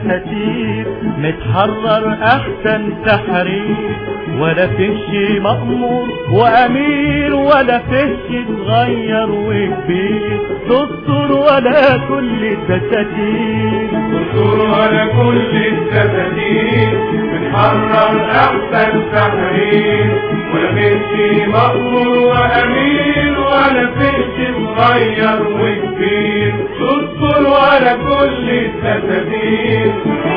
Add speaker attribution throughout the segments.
Speaker 1: دساتير متحرر احسن تحرير ولا فيش مأمور وامير ولا فيش صغير وكبير دستور ولا كل الدساتير
Speaker 2: دستور ولا كل الدساتير بنحرر احسن تحرير ولا فيش مأمور وامير ولا فيش صغير وكبير دستور ولا كل الدساتير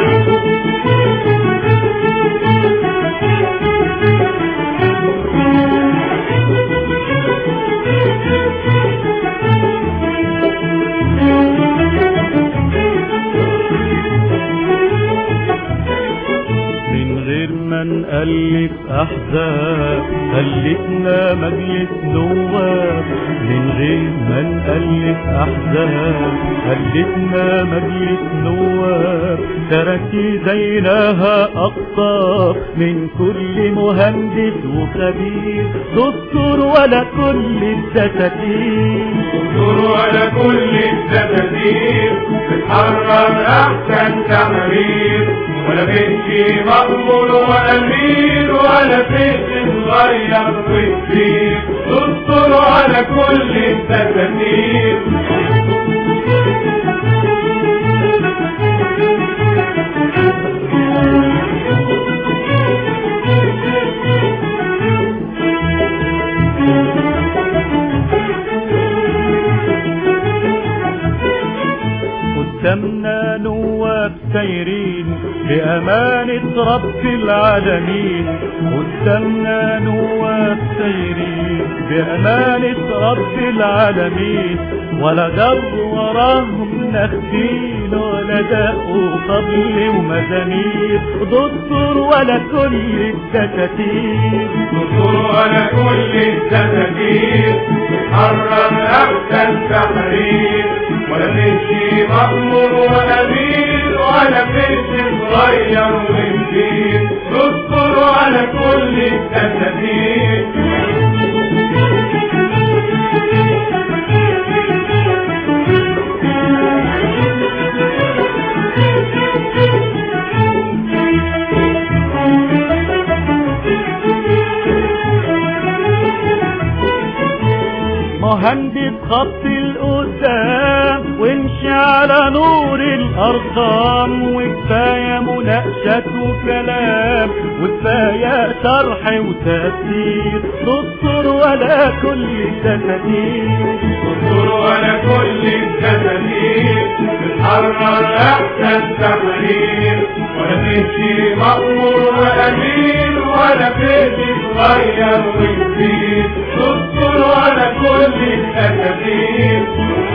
Speaker 1: من غير ما نألف أحزاب خلتنا مجلس نواب من غير ما نألف أحزاب خلتنا مجلس نواب تركي زيناها أقطاب من كل مهندس وخبير دستور ولا كل الدساتير
Speaker 2: دستور ولا كل الدساتير بتحرر احسن تحرير ولا فيش مأمور وامير ولا فيش صغير وكبير دستور ولا كل الدساتير
Speaker 1: قدامنا نواب سايرين بأمانة رب العالمين قدامنا نواب سايرين بأمانة رب العالمين ولا جر وراهم نخفين ولا دقوا طبل ومزامير دستور ولا كل الدساتير
Speaker 2: دستور ولا كل الدساتير بتحرر احسن تحرير ولا فيش مأمور وامير ولا فيش صغير وكبير دستور ولا كل الدساتير
Speaker 1: مهندس خط القدام وامشي على نور الارقام وكفايه مناقشات وكلام وكفايه شرح وتفسير دستور ولا كل الدساتير
Speaker 2: دستور ولا كل الدساتير بتحرر احسن تحرير ولا فيش مأمور وامير ولا فيش صغير وكبير دستور ولا كل الدساتير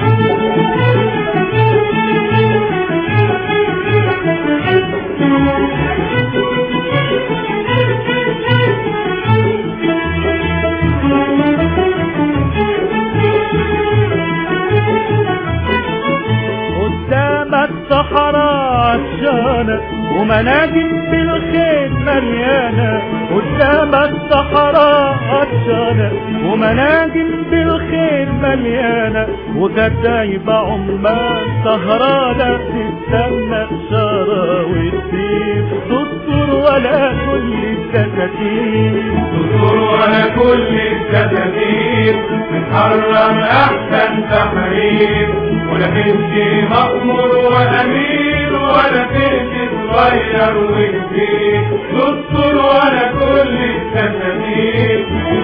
Speaker 1: قدامك صحراء عطشانة ومناجم بالخير مليانة قدامك صحراء عطشانة ومناجم بالخير مليانة وكتايب عمان سهرانة تستنى بشارة وتسير دستور ولا كل الدساتير
Speaker 2: دستور ولا كل الدساتير بتحرم احسن تحرير ولا فيش مأمور وامير ولا فيش صغير وكبير دستور ولا كل الدساتير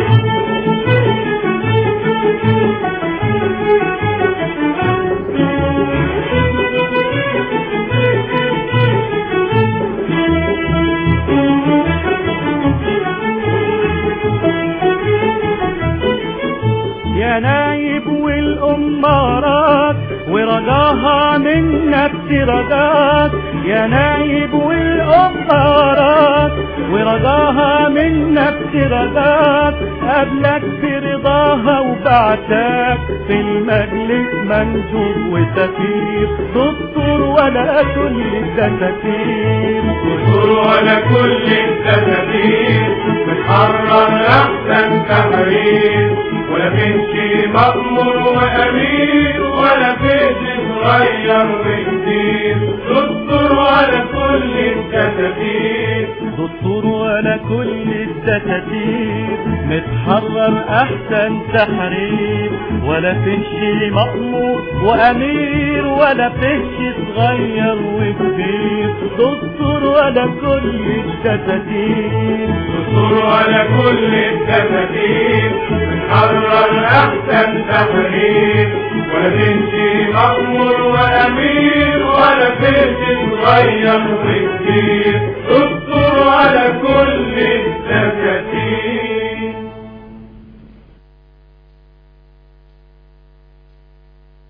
Speaker 1: يا نايب والأمارات ورجاها منا ابتراجات يا نايب والأمارات ورجاها منا ابتراجات قبلك برضاها وبعتك في المجلس منجوب وسفير دستور ولا كل الدساتير
Speaker 2: دستور ولا كل الدساتير بتحرر احسن تحرير ولا فيش مأمور وامير ولا فيش صغير وكبير دستور ولا
Speaker 1: الدساتير متحرر احسن تحرير ولا فيش مأمور وامير ولا فيش صغير وكبير دستور ولا كل الدساتير
Speaker 2: دستور ولا كل الدساتير بنحرر احسن تحرير ولا تمشي مأمور وامير ولا فيش صغير وكبير